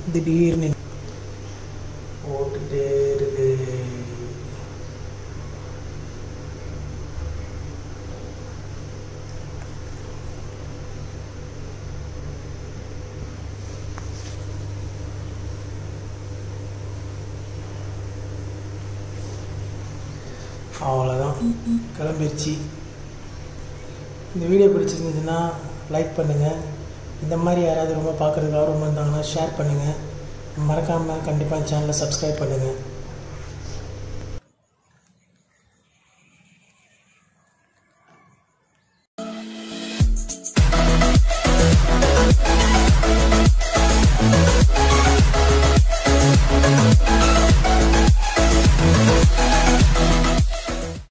திடீர்னு ஓட்டுட்டே இருக்கு அவ்வளோதான் கிளம்பிருச்சு இந்த வீடியோ பிடிச்சிருந்துச்சுன்னா லைக் பண்ணுங்கள் இந்த மாதிரி யாராவது ரொம்ப பார்க்குறதுக்கு ஆர்வமாக இருந்தாங்கன்னா ஷேர் பண்ணுங்கள் மறக்காமல் கண்டிப்பாக சேனலை சப்ஸ்கிரைப் பண்ணுங்கள்